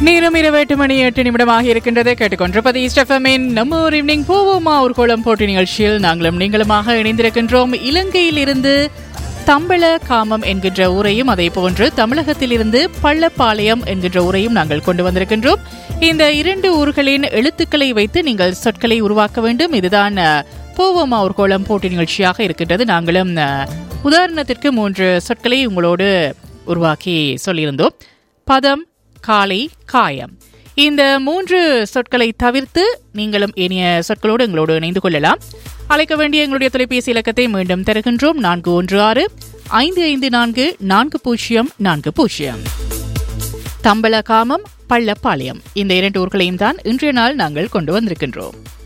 நேரம் இரவு எட்டு மணி எட்டு நிமிடமாக இருக்கின்றது கேட்டுக்கொண்டிருப்பது ஈஸ்டஃபமின் நம்ம ஒரு ஈவினிங் போவோமா ஒரு கோலம் போட்டி நிகழ்ச்சியில் நாங்களும் நீங்களுமாக இணைந்திருக்கின்றோம் இலங்கையில் இருந்து தம்பள காமம் என்கின்ற ஊரையும் அதே போன்று தமிழகத்திலிருந்து பள்ளப்பாளையம் என்கின்ற ஊரையும் நாங்கள் கொண்டு வந்திருக்கின்றோம் இந்த இரண்டு ஊர்களின் எழுத்துக்களை வைத்து நீங்கள் சொற்களை உருவாக்க வேண்டும் இதுதான் அஹ், போவோமா ஒரு கோலம் போட்டி நிகழ்ச்சியாக இருக்கின்றது நாங்களும் அஹ், உதாரணத்திற்கு மூன்று சொற்களை உங்களோடு உருவாக்கி சொல்லியிருந்தோம் பதம் காலை காயம் இந்த மூன்று சொற்களை தவிர்த்து நீங்களும் இனிய சொற்களோடு எங்களோடு இணைந்து கொள்ளலாம் அழைக்க வேண்டிய எங்களுடைய தொலைபேசி இலக்கத்தை மீண்டும் தருகின்றோம் நான்கு ஒன்று ஆறு ஐந்து ஐந்து நான்கு நான்கு பூஜ்ஜியம் நான்கு பூஜ்ஜியம் தம்பள காமம் பள்ளப்பாளையம் இந்த இரண்டு ஊர்களையும் தான் இன்றைய நாள் நாங்கள் கொண்டு வந்திருக்கின்றோம்